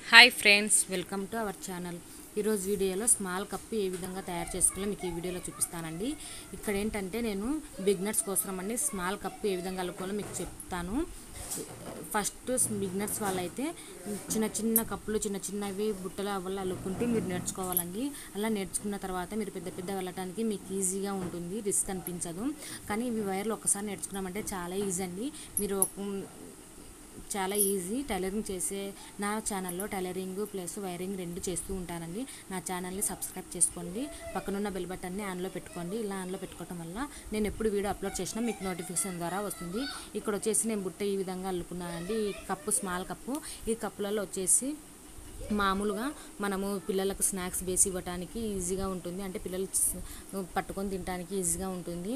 hi friends welcome to our channel ఈరోజు వీడియోలో small cup ఏ విధంగా తయారు చేసుకోవాలో మీకు ఈ వీడియోలో చూపిస్తానండి ఇక్కడ ఏంటంటే నేను బిగ్నర్స్ కోసం అండి స్మాల్ కప్ ఏ విధంగా అల్లుకోవాలో మీకు చెప్తాను ఫస్ట్ బిగ్నర్స్ వాళ్ళైతే చిన్న చిన్న కప్పులు చిన్న చిన్నవి బుట్టల వల్ల అల్లుకుంటూ మీరు నేర్చుకోవాలండి అలా నేర్చుకున్న తర్వాత మీరు పెద్ద పెద్ద వెళ్ళటానికి మీకు ఈజీగా ఉంటుంది రిస్క్ అనిపించదు కానీ ఇవి వైర్లు ఒకసారి నేర్చుకున్నామంటే చాలా ఈజీ అండి మీరు ఒక చాలా ఈజీ టైలరింగ్ చేసే నా ఛానల్లో టైలరింగ్ ప్లస్ వైరింగ్ రెండు చేస్తూ ఉంటానండి నా ఛానల్ని సబ్స్క్రైబ్ చేసుకోండి పక్కనున్న బెల్ బటన్ని ఆన్లో పెట్టుకోండి ఇలా ఆన్లో పెట్టుకోవటం వల్ల నేను ఎప్పుడు వీడియో అప్లోడ్ చేసినా మీకు నోటిఫికేషన్ ద్వారా వస్తుంది ఇక్కడ వచ్చేసి నేను బుట్ట ఈ విధంగా అల్లుకున్నానండి ఈ కప్పు స్మాల్ కప్పు ఈ కప్పులలో వచ్చేసి మామూలుగా మనము పిల్లలకు స్నాక్స్ వేసి ఇవ్వడానికి ఈజీగా ఉంటుంది అంటే పిల్లలు స్- పట్టుకొని తినడానికి ఈజీగా ఉంటుంది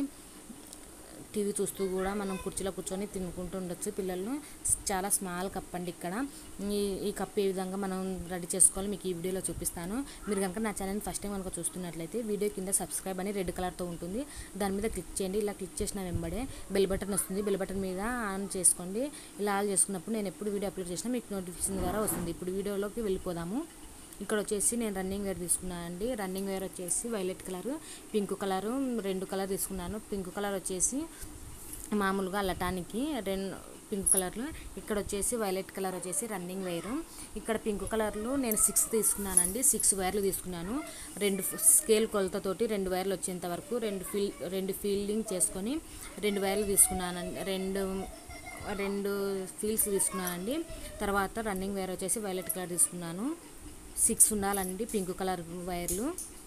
టీవీ చూస్తూ కూడా మనం కుర్చీలో కూర్చొని తినుకుంటూ ఉండొచ్చు పిల్లలు చాలా స్మాల్ కప్ అండి ఇక్కడ ఈ ఈ కప్ ఏ విధంగా మనం రెడీ చేసుకోవాలి మీకు ఈ వీడియోలో చూపిస్తాను మీరు కనుక నా ఛానల్ని ఫస్ట్ టైం కనుక చూస్తున్నట్లయితే వీడియో కింద సబ్స్క్రైబ్ అని రెడ్ కలర్తో ఉంటుంది దాని మీద క్లిక్ చేయండి ఇలా క్లిక్ చేసిన వెంబడే బెల్ బటన్ వస్తుంది బెల్ బటన్ మీద ఆన్ చేసుకోండి ఇలా ఆన్ చేసుకున్నప్పుడు నేను ఎప్పుడు వీడియో అప్లోడ్ చేసినా మీకు నోటిఫికేషన్ ద్వారా వస్తుంది ఇప్పుడు వీడియోలోకి వెళ్ళిపోదాము ఇక్కడ వచ్చేసి నేను రన్నింగ్ వేర్ తీసుకున్నాను అండి రన్నింగ్ వేర్ వచ్చేసి వైలెట్ కలర్ పింక్ కలరు రెండు కలర్ తీసుకున్నాను పింక్ కలర్ వచ్చేసి మామూలుగా అల్లటానికి రెండు పింక్ కలర్లో ఇక్కడ వచ్చేసి వైలెట్ కలర్ వచ్చేసి రన్నింగ్ వైరు ఇక్కడ పింక్ కలర్లో నేను సిక్స్ తీసుకున్నానండి సిక్స్ వైర్లు తీసుకున్నాను రెండు స్కేల్ కొలతతోటి రెండు వైర్లు వచ్చేంత వరకు రెండు ఫీల్ రెండు ఫీల్డింగ్ చేసుకొని రెండు వైర్లు తీసుకున్నానండి రెండు రెండు ఫీల్స్ తీసుకున్నానండి తర్వాత రన్నింగ్ వైర్ వచ్చేసి వైలెట్ కలర్ తీసుకున్నాను సిక్స్ ఉండాలండి పింక్ కలర్ వైర్లు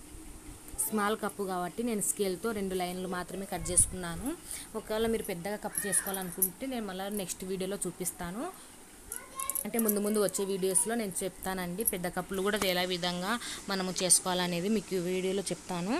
స్మాల్ కప్పు కాబట్టి నేను స్కేల్తో రెండు లైన్లు మాత్రమే కట్ చేసుకున్నాను ఒకవేళ మీరు పెద్దగా కప్పు చేసుకోవాలనుకుంటే నేను మళ్ళీ నెక్స్ట్ వీడియోలో చూపిస్తాను అంటే ముందు ముందు వచ్చే వీడియోస్లో నేను చెప్తానండి పెద్ద కప్పులు కూడా ఎలా విధంగా మనము చేసుకోవాలనేది మీకు ఈ వీడియోలో చెప్తాను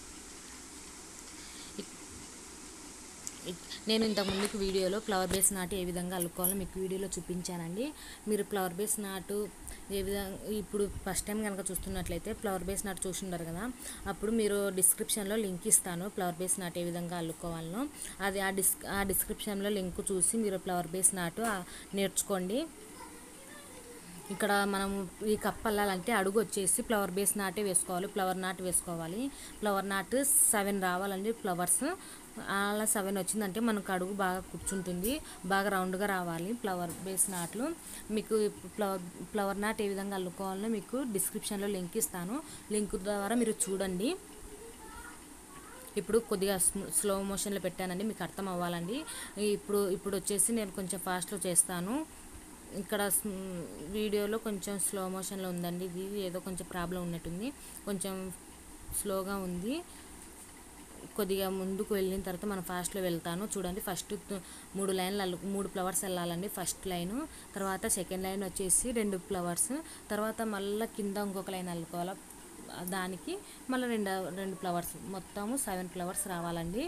నేను ఇంతకు ముందుకు వీడియోలో ఫ్లవర్ బేస్ నాటు ఏ విధంగా అల్లుకోవాలో మీకు వీడియోలో చూపించానండి మీరు ఫ్లవర్ బేస్ నాటు ఏ విధంగా ఇప్పుడు ఫస్ట్ టైం కనుక చూస్తున్నట్లయితే ఫ్లవర్ బేస్ నాటు చూసిండారు కదా అప్పుడు మీరు డిస్క్రిప్షన్లో లింక్ ఇస్తాను ఫ్లవర్ బేస్ నాటు ఏ విధంగా అల్లుకోవాలనో అది ఆ డిస్ ఆ డిస్క్రిప్షన్లో లింక్ చూసి మీరు ఫ్లవర్ బేస్ నాటు ఆ, నేర్చుకోండి ఇక్కడ మనం ఈ కప్ అల్లాలంటే అడుగు వచ్చేసి ఫ్లవర్ బేస్ నాటే వేసుకోవాలి ఫ్లవర్ నాట్ వేసుకోవాలి ఫ్లవర్ నాట్ సెవెన్ రావాలండి ఫ్లవర్స్ అలా సెవెన్ వచ్చిందంటే మనకు అడుగు బాగా కూర్చుంటుంది బాగా రౌండ్గా రావాలి ఫ్లవర్ బేస్ నాట్లు మీకు ఫ్లవర్ ఫ్లవర్ నాట్ ఏ విధంగా అల్లుకోవాలో మీకు డిస్క్రిప్షన్లో లింక్ ఇస్తాను లింక్ ద్వారా మీరు చూడండి ఇప్పుడు కొద్దిగా స్మ్- స్లో మోషన్లో పెట్టానండి మీకు అర్థం అవ్వాలండి ఇప్పుడు ఇప్పుడు వచ్చేసి నేను కొంచెం ఫాస్ట్లో చేస్తాను ఇక్కడ స్మ్- వీడియోలో కొంచెం స్లో మోషన్లో ఉందండి ఇది ఏదో కొంచెం ప్రాబ్లం ఉన్నట్టుంది కొంచెం స్లోగా ఉంది కొద్దిగా ముందుకు వెళ్ళిన తర్వాత మనం ఫాస్ట్లో వెళ్తాను చూడండి ఫస్ట్ త- మూడు లైన్లు అల్లు మూడు ఫ్లవర్స్ వెళ్ళాలండి ఫస్ట్ లైన్ తర్వాత సెకండ్ లైన్ వచ్చేసి రెండు ఫ్లవర్స్ తర్వాత మళ్ళీ కింద ఇంకొక లైన్ అల్లుకోవాలి దానికి మళ్ళీ రెండు రెండు ఫ్లవర్స్ మొత్తము సెవెన్ ఫ్లవర్స్ రావాలండి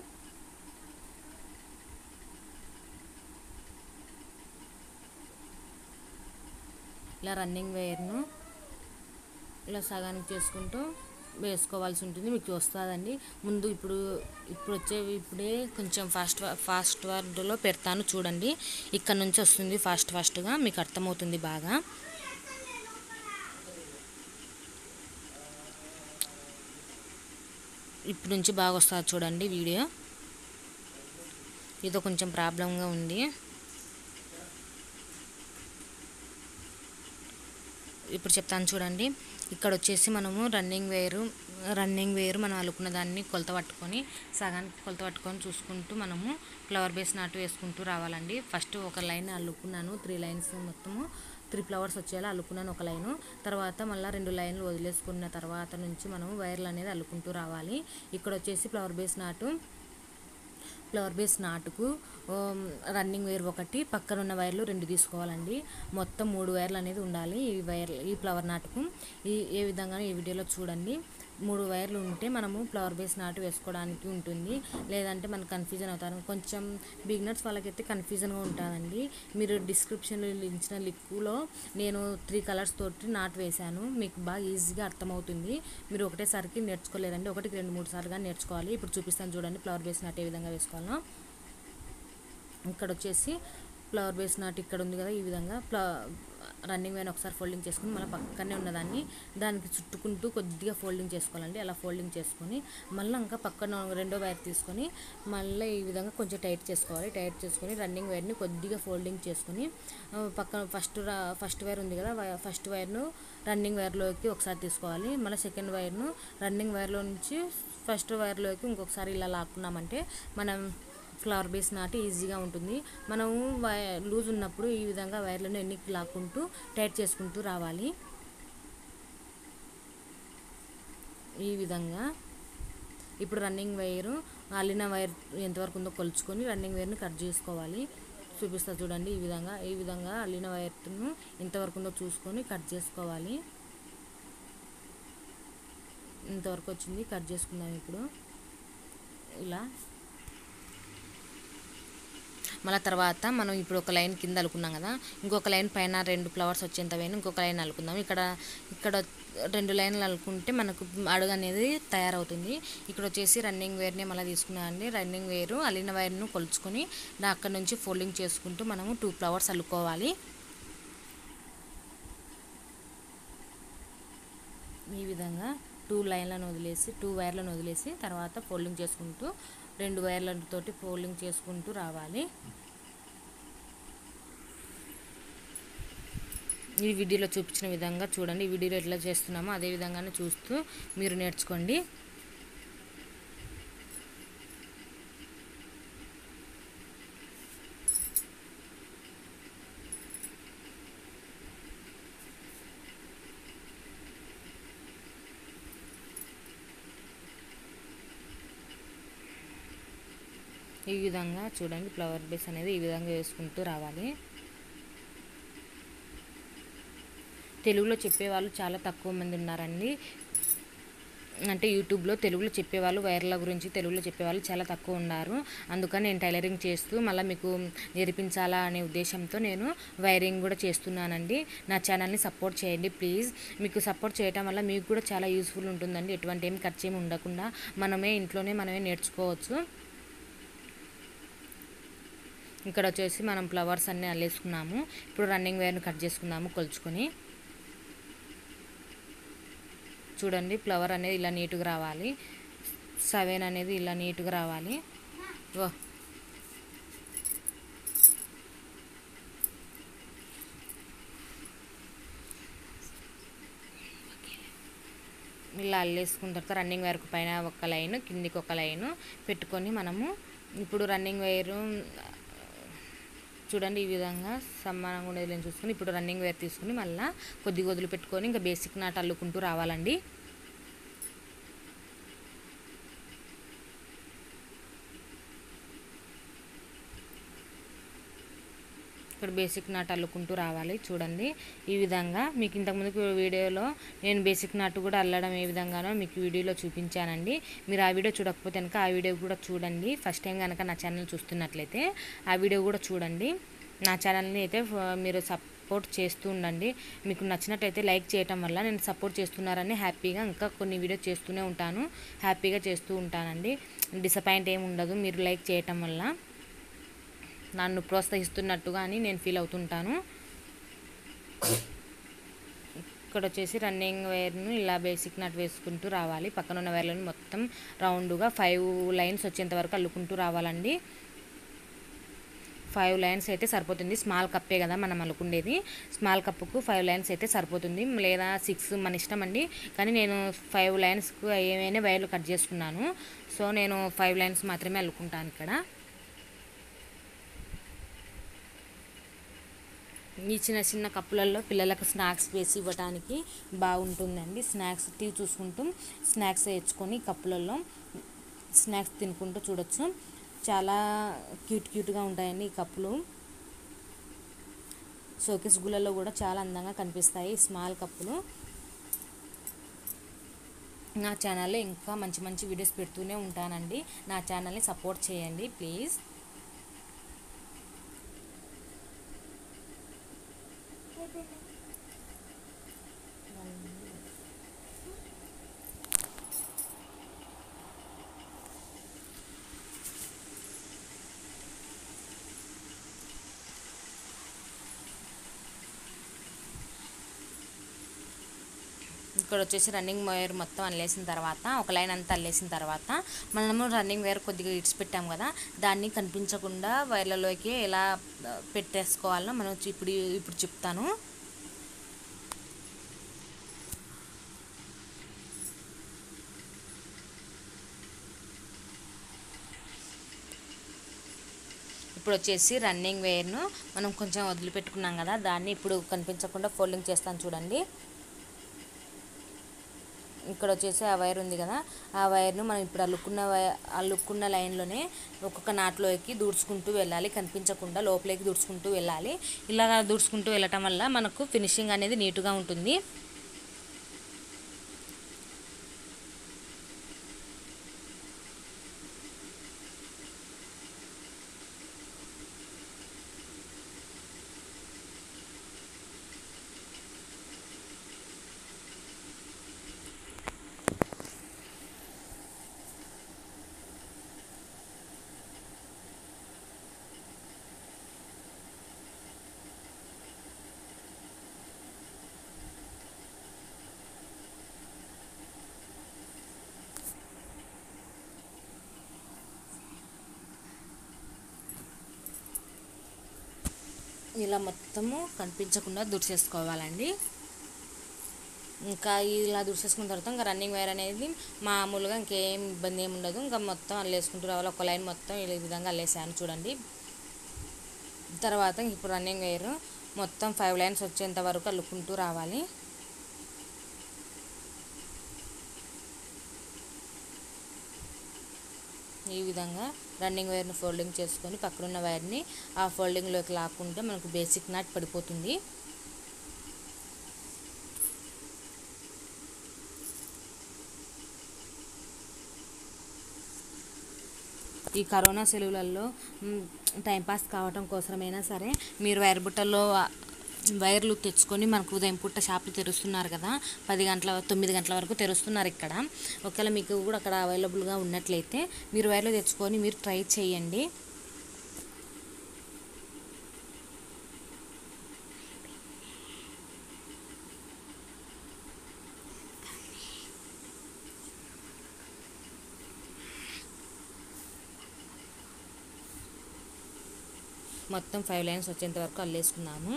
ఇలా రన్నింగ్ వేర్ను ఇలా సగానికి చేసుకుంటూ వేసుకోవాల్సి ఉంటుంది మీకు వస్తుందండి ముందు ఇప్పుడు ఇప్పుడు వచ్చే ఇప్పుడే కొంచెం ఫాస్ట్ ఫాస్ట్ వర్డ్లో పెడతాను చూడండి ఇక్కడ నుంచి వస్తుంది ఫాస్ట్ ఫాస్ట్గా మీకు అర్థమవుతుంది బాగా ఇప్పుడు నుంచి బాగా వస్తుంది చూడండి వీడియో ఏదో కొంచెం ప్రాబ్లంగా ఉంది ఇప్పుడు చెప్తాను చూడండి ఇక్కడ వచ్చేసి మనము రన్నింగ్ వేరు రన్నింగ్ వేరు మనం అల్లుకున్న దాన్ని కొలత పట్టుకొని సగానికి కొలత పట్టుకొని చూసుకుంటూ మనము ఫ్లవర్ బేస్ నాటు వేసుకుంటూ రావాలండి ఫస్ట్ ఒక లైన్ అల్లుకున్నాను త్రీ లైన్స్ మొత్తము త్రీ ఫ్లవర్స్ వచ్చేలా అల్లుకున్నాను ఒక లైను తర్వాత మళ్ళీ రెండు లైన్లు వదిలేసుకున్న తర్వాత నుంచి మనము వైర్లు అనేది అల్లుకుంటూ రావాలి ఇక్కడ వచ్చేసి flower base knot flower base నాటుకు ఓం, రన్నింగ్ వైర్ ఒకటి పక్కన ఉన్న వైర్లు రెండు తీసుకోవాలండి మొత్తం మూడు వైర్లు అనేది ఉండాలి ఈ వైర్ ఈ ఫ్లవర్ నాటుకు ఈ ఏ విధంగా ఈ వీడియోలో చూడండి మూడు వైర్లు ఉంటే మనము ఫ్లవర్ బేస్ నాటు వేసుకోవడానికి ఉంటుంది లేదంటే మనకు కన్ఫ్యూజన్ అవుతారు కొంచెం బిగినర్స్ వాళ్ళకైతే కన్ఫ్యూజన్గా ఉంటుందండి మీరు డిస్క్రిప్షన్లో ఇచ్చిన లిక్కులో నేను త్రీ కలర్స్ తోటి నాటు వేశాను మీకు బాగా ఈజీగా అర్థమవుతుంది మీరు ఒకటేసారికి నేర్చుకోలేదండి ఒకటికి రెండు మూడు సార్లుగా నేర్చుకోవాలి ఇప్పుడు చూపిస్తాను చూడండి ఫ్లవర్ బేస్ నాటు ఏ విధంగా వేసుకోవాలో ఇక్కడ వచ్చేసి ఫ్లవర్ బేస్ నాట్ ఇక్కడ ఉంది కదా ఈ విధంగా ఫ్ల రన్నింగ్ వైర్ ఒకసారి ఫోల్డింగ్ చేసుకుని మళ్ళీ పక్కనే ఉన్నదాన్ని దానికి చుట్టుకుంటూ కొద్దిగా ఫోల్డింగ్ చేసుకోవాలండి అలా ఫోల్డింగ్ చేసుకొని మళ్ళీ ఇంకా పక్కన రెండో వైర్ తీసుకొని మళ్ళీ ఈ విధంగా కొంచెం టైట్ చేసుకోవాలి టైట్ చేసుకొని రన్నింగ్ వైర్ని కొద్దిగా ఫోల్డింగ్ చేసుకొని ఆ, పక్కన ఫస్ట్ రా- ఫస్ట్ వైర్ ఉంది కదా వై- ఫస్ట్ వైర్ను రన్నింగ్ వైర్లోకి ఒకసారి తీసుకోవాలి మళ్ళీ సెకండ్ వైర్ను రన్నింగ్ వైర్లో నుంచి ఫస్ట్ వైర్లోకి ఇంకొకసారి ఇలా లాక్కున్నామంటే మనం ఫ్లవర్ బేస్ నాటి ఈజీగా ఉంటుంది మనము వై లూజ్ ఉన్నప్పుడు ఈ విధంగా వైర్లను ఎన్నికి లాక్కుంటూ టైట్ చేసుకుంటూ రావాలి ఈ విధంగా ఇప్పుడు రన్నింగ్ వైరు అల్లిన వైర్ ఎంతవరకు ఉందో కొలుచుకొని రన్నింగ్ వైర్ని కట్ చేసుకోవాలి చూపిస్తా చూడండి ఈ విధంగా ఈ విధంగా అల్లిన వైర్ను ఎంతవరకు ఉందో చూసుకొని కట్ చేసుకోవాలి ఇంతవరకు వచ్చింది కట్ చేసుకుందాం ఇప్పుడు ఇలా మళ్ళీ తర్వాత మనం ఇప్పుడు ఒక లైన్ కింద అలుకున్నాం కదా ఇంకొక లైన్ పైన రెండు ఫ్లవర్స్ వచ్చేంత వేను ఇంకొక లైన్ అలుకుందాం ఇక్కడ ఇక్కడ రెండు లైన్లు అలుకుంటే మనకు అడుగు అనేది తయారవుతుంది ఇక్కడ వచ్చేసి రన్నింగ్ వేర్ని మళ్ళీ తీసుకున్నాం అండి రన్నింగ్ వేరు అల్లిన వైర్ను కొలుచుకొని దా- అక్కడ నుంచి ఫోల్డింగ్ చేసుకుంటూ మనము టూ ఫ్లవర్స్ అల్లుకోవాలి ఈ విధంగా టూ లైన్లను వదిలేసి టూ వైర్లను వదిలేసి తర్వాత ఫోల్డింగ్ చేసుకుంటూ రెండు వైర్లతోటి ఫోల్డింగ్ చేసుకుంటూ రావాలి ఈ వీడియోలో చూపించిన విధంగా చూడండి ఈ వీడియోలో ఎట్లా చేస్తున్నామో అదే విధంగానే చూస్తూ మీరు నేర్చుకోండి ఈ విధంగా చూడండి ఫ్లవర్ బేస్ అనేది ఈ విధంగా వేసుకుంటూ రావాలి తెలుగులో చెప్పేవాళ్ళు చాలా తక్కువ మంది ఉన్నారండి అంటే యూట్యూబ్లో తెలుగులో చెప్పేవాళ్ళు వైర్ల గురించి తెలుగులో చెప్పేవాళ్ళు చాలా తక్కువ ఉన్నారు అందుకని నేను టైలరింగ్ చేస్తూ మళ్ళీ మీకు నేర్పించాలా అనే ఉద్దేశంతో నేను వైరింగ్ కూడా చేస్తున్నానండి నా ఛానల్ని సపోర్ట్ చేయండి ప్లీజ్ మీకు సపోర్ట్ చేయటం వల్ల మీకు కూడా చాలా యూస్ఫుల్ ఉంటుందండి ఎటువంటి ఏం ఖర్చు ఏమి ఉండకుండా మనమే ఇంట్లోనే మనమే నేర్చుకోవచ్చు ఇక్కడ వచ్చేసి మనం ఫ్లవర్స్ అన్నీ అల్లేసుకున్నాము ఇప్పుడు రన్నింగ్ వైర్ని కట్ చేసుకున్నాము కొలుచుకొని చూడండి ఫ్లవర్ అనేది ఇలా నీట్గా రావాలి సెవెన్ అనేది ఇలా నీట్గా రావాలి వా ఇలా అల్లేసుకున్న తర్వాత రన్నింగ్ వైర్కు పైన ఒక లైన్ కిందికి ఒక లైన్ పెట్టుకొని మనము ఇప్పుడు రన్నింగ్ వైరు చూడండి ఈ విధంగా సమానంగా ఉండేది చూసుకొని ఇప్పుడు రన్నింగ్ వేర్ తీసుకుని మళ్ళీ కొద్దిగా వదిలి పెట్టుకొని ఇంకా బేసిక్ నాట్ అల్లుకుంటూ రావాలండి ఇక్కడ బేసిక్ నాట్ అల్లుకుంటూ రావాలి చూడండి ఈ విధంగా మీకు ఇంతకుముందు వీడియోలో నేను బేసిక్ నాట్ కూడా అల్లడం ఏ విధంగానో మీకు వీడియోలో చూపించానండి మీరు ఆ వీడియో చూడకపోతే కనుక ఆ వీడియో కూడా చూడండి ఫస్ట్ టైం కనుక నా ఛానల్ చూస్తున్నట్లయితే ఆ వీడియో కూడా చూడండి నా ఛానల్ని అయితే ఫ- మీరు సపోర్ట్ చేస్తూ ఉండండి మీకు నచ్చినట్టయితే లైక్ చేయటం వల్ల నేను సపోర్ట్ చేస్తున్నారని హ్యాపీగా ఇంకా కొన్ని వీడియో చేస్తూనే ఉంటాను హ్యాపీగా చేస్తూ ఉంటానండి డిసప్పాయింట్ ఏమి ఉండదు మీరు లైక్ చేయటం వల్ల నన్ను ప్రోత్సహిస్తున్నట్టుగా అని నేను ఫీల్ అవుతుంటాను ఇక్కడ వచ్చేసి రన్నింగ్ వైర్ను ఇలా బేసిక్ నట్ వేసుకుంటూ రావాలి పక్కన ఉన్న వైర్లను మొత్తం రౌండ్గా ఫైవ్ లైన్స్ వచ్చేంత వరకు అల్లుకుంటూ రావాలండి ఫైవ్ లైన్స్ అయితే సరిపోతుంది స్మాల్ కప్పే కదా మనం అల్లుకుండేది స్మాల్ కప్పుకు ఫైవ్ లైన్స్ అయితే సరిపోతుంది లేదా సిక్స్ మన ఇష్టం అండి కానీ నేను ఫైవ్ లైన్స్కు ఏమైనా వైర్లు కట్ చేసుకున్నాను సో నేను ఫైవ్ లైన్స్ మాత్రమే అల్లుకుంటాను ఇక్కడ ఈ చిన్న చిన్న కప్పులలో పిల్లలకు స్నాక్స్ వేసి ఇవ్వడానికి బాగుంటుందండి స్నాక్స్ టీ చూసుకుంటూ స్నాక్స్ వేయించుకొని కప్పులలో స్నాక్స్ తినుకుంటూ చూడొచ్చు చాలా క్యూట్ క్యూట్గా ఉంటాయండి ఈ కప్పులు షోకేస్ గుళ్ళలో కూడా చాలా అందంగా కనిపిస్తాయి ఈ స్మాల్ కప్పులు నా ఛానల్లో ఇంకా మంచి మంచి వీడియోస్ పెడుతూనే ఉంటానండి నా ఛానల్ని సపోర్ట్ చేయండి ప్లీజ్ ఇక్కడ వచ్చేసి రన్నింగ్ వైర్ మొత్తం అల్లేసిన తర్వాత ఒక లైన్ అంతా అల్లేసిన తర్వాత మనము రన్నింగ్ వైర్ కొద్దిగా ఇడిచిపెట్టాం కదా దాన్ని కనిపించకుండా వైర్లలోకి ఎలా ఆ, పెట్టేసుకోవాలో మనం ఇప్పుడు ఇప్పుడు చెప్తాను ఇప్పుడు వచ్చేసి రన్నింగ్ వేర్ను మనం కొంచెం వదిలిపెట్టుకున్నాం కదా దాన్ని ఇప్పుడు కనిపించకుండా ఫోల్డింగ్ చేస్తాను చూడండి ఇక్కడ వచ్చేసి ఆ వైర్ ఉంది కదా ఆ వైర్ను మనం ఇప్పుడు అల్లుకున్న వై అల్లుకున్న లైన్లోనే ఒక్కొక్క నాట్లోకి దూడ్చుకుంటూ వెళ్ళాలి కనిపించకుండా లోపలికి దూడ్చుకుంటూ వెళ్ళాలి ఇలాగా దూడ్చుకుంటూ వెళ్ళటం వల్ల మనకు ఫినిషింగ్ అనేది నీట్గా ఉంటుంది ఇలా మొత్తము కనిపించకుండా దుడిసేసుకోవాలండి ఇంకా ఇలా దుడిసేసుకున్న తర్వాత ఇంకా రన్నింగ్ వైర్ అనేది మామూలుగా ఇంకేం ఇబ్బంది ఏమి ఉండదు ఇంకా మొత్తం అల్లేసుకుంటూ రావాలి ఒక లైన్ మొత్తం ఈ విధంగా అల్లేసాను చూడండి తర్వాత ఇప్పుడు రన్నింగ్ వైర్ మొత్తం ఫైవ్ లైన్స్ వచ్చేంత వరకు అల్లుకుంటూ రావాలి ఈ విధంగా రన్నింగ్ వైర్ని ఫోల్డింగ్ చేసుకొని పక్కనున్న వైర్ని ఆ ఫోల్డింగ్లోకి లాక్కుంటే మనకు బేసిక్ నాట్ పడిపోతుంది ఈ కరోనా సెలవులలో మ్, టైంపాస్ కావటం కోసమైనా సరే మీరు వైర్ బుట్టల్లో ఆ, వైర్లు తెచ్చుకొని మనకు ఉదయం పూట షాపులు తెరుస్తున్నారు కదా పది గంటల తొమ్మిది గంటల వరకు తెరుస్తున్నారు ఇక్కడ ఒకవేళ మీకు కూడా అక్కడ అవైలబుల్గా ఉన్నట్లయితే మీరు వైర్లు తెచ్చుకొని మీరు ట్రై చేయండి మొత్తం ఫైవ్ లైన్స్ వచ్చేంత వరకు అల్లేసుకున్నాము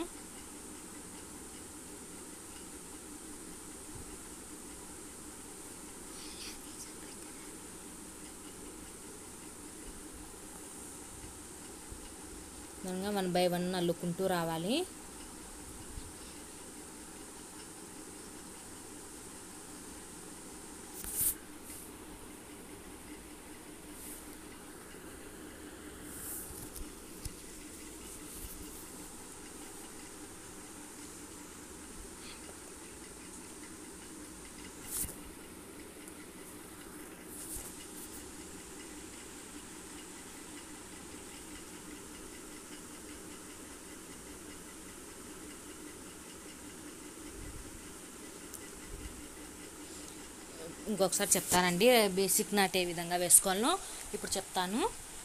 విధంగా వన్ బై వన్ అల్లుకుంటూ రావాలి ఇంకొకసారి చెప్తానండి బేసిక్ నాట్ ఏ విధంగా వేసుకోవాలో ఇప్పుడు చెప్తాను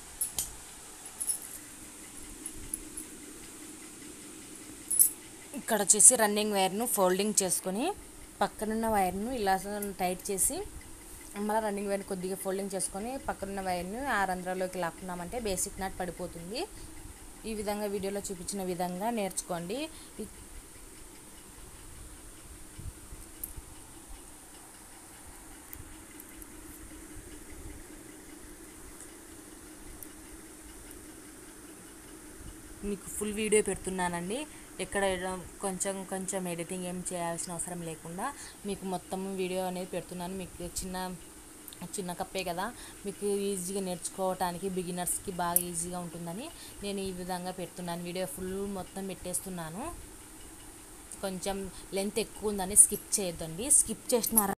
ఇక్కడ వచ్చేసి రన్నింగ్ వైర్ను ఫోల్డింగ్ చేసుకొని పక్కనున్న వైర్ను ఇలా టైట్ చేసి మళ్ళీ రన్నింగ్ వైర్ కొద్దిగా ఫోల్డింగ్ చేసుకొని పక్కనున్న వైర్ను ఆ రంధ్రంలోకి లాక్కున్నామంటే బేసిక్ నాట్ పడిపోతుంది ఈ విధంగా వీడియోలో చూపించిన విధంగా నేర్చుకోండి ఈ- మీకు ఫుల్ వీడియో పెడుతున్నానండి ఎక్కడ కొంచెం కొంచెం ఎడిటింగ్ ఏం చేయాల్సిన అవసరం లేకుండా మీకు మొత్తం వీడియో అనేది పెడుతున్నాను మీకు చిన్న చిన్న కప్పే కదా మీకు ఈజీగా నేర్చుకోవటానికి బిగినర్స్కి బాగా ఈజీగా ఉంటుందని నేను ఈ విధంగా పెడుతున్నాను వీడియో ఫుల్ మొత్తం పెట్టేస్తున్నాను కొంచెం లెంత్ ఎక్కువ ఉందని స్కిప్ చేయొద్దండి స్కిప్ చేసినారా